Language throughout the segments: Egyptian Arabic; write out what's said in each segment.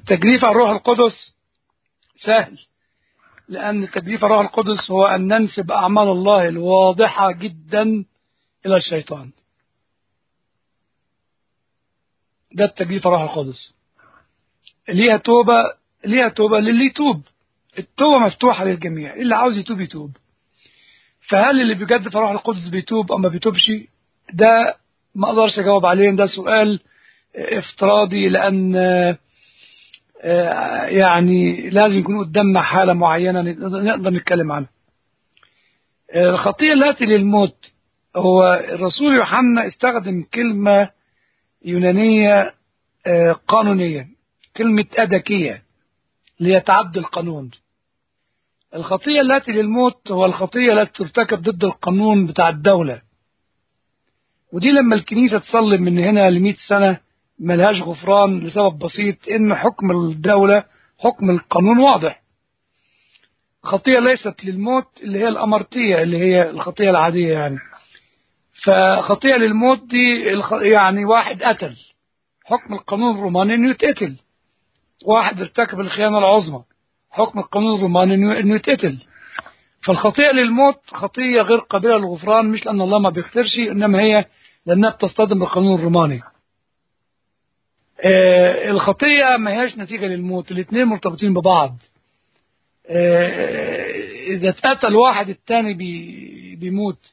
التجريف على الروح القدس سهل لأن تجريف الروح القدس هو أن ننسب أعمال الله الواضحة جدا إلى الشيطان ده التجريف الروح القدس ليها توبة ليها توبة للي يتوب التوبة مفتوحة للجميع اللي عاوز يتوب يتوب فهل اللي بيجدد في الروح القدس بيتوب أو ما بيتوبش ده ما أقدرش أجاوب عليه ده سؤال افتراضي لأن يعني لازم يكون قدامنا حالة معينة نقدر نتكلم عنها الخطية التي للموت هو الرسول يوحنا استخدم كلمة يونانية قانونية كلمة أدكية ليتعدى القانون الخطية التي للموت هو الخطية التي ترتكب ضد القانون بتاع الدولة ودي لما الكنيسة تصلي من هنا لمئة سنة ملهاش غفران لسبب بسيط ان حكم الدولة حكم القانون واضح خطية ليست للموت اللي هي الأمرتية اللي هي الخطية العادية يعني فخطية للموت دي الخ... يعني واحد قتل حكم القانون الروماني انه يتقتل واحد ارتكب الخيانة العظمى حكم القانون الروماني انه يتقتل فالخطيئة للموت خطية غير قابلة للغفران مش لأن الله ما بيغفرش إنما هي لأنها بتصطدم بالقانون الروماني آه الخطيئة ما هياش نتيجة للموت الاثنين مرتبطين ببعض آه إذا اتقتل واحد التاني بي بيموت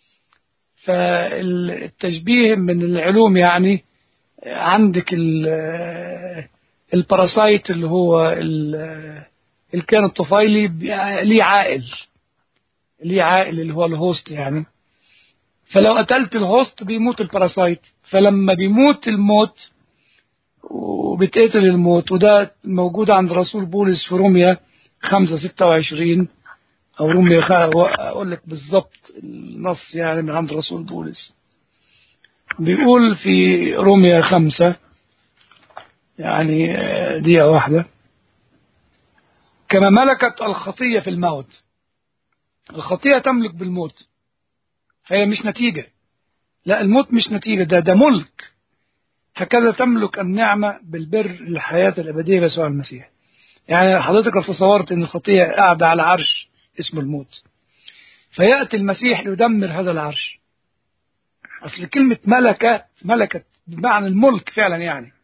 فالتشبيه من العلوم يعني عندك الباراسايت اللي هو الكائن الطفيلي ليه عائل ليه عائل اللي هو الهوست يعني فلو قتلت الهوست بيموت الباراسايت فلما بيموت الموت وبتقتل الموت وده موجود عند رسول بولس في روميا 5 26 او روميا اقول لك بالظبط النص يعني من عند رسول بولس بيقول في روميا خمسة يعني دقيقة واحدة كما ملكت الخطية في الموت الخطية تملك بالموت فهي مش نتيجة لا الموت مش نتيجة ده ده ملك هكذا تملك النعمة بالبر للحياة الأبدية بيسوع المسيح يعني حضرتك لو تصورت ان الخطية قاعدة على عرش اسمه الموت فيأتي المسيح ليدمر هذا العرش أصل كلمة ملكة ملكت بمعنى الملك فعلا يعني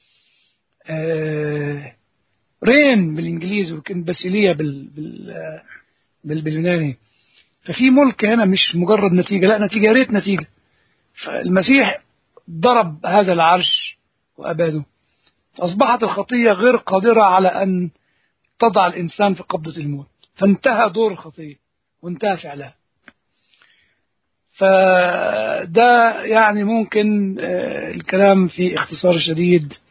آه رين بالإنجليزي وكان باسيليا بال بال بال باليوناني ففي ملك هنا مش مجرد نتيجة لا نتيجة يا ريت نتيجة فالمسيح ضرب هذا العرش وأباده فأصبحت الخطية غير قادرة على أن تضع الإنسان في قبضة الموت فانتهى دور الخطية وانتهى فعلها فده يعني ممكن الكلام في اختصار شديد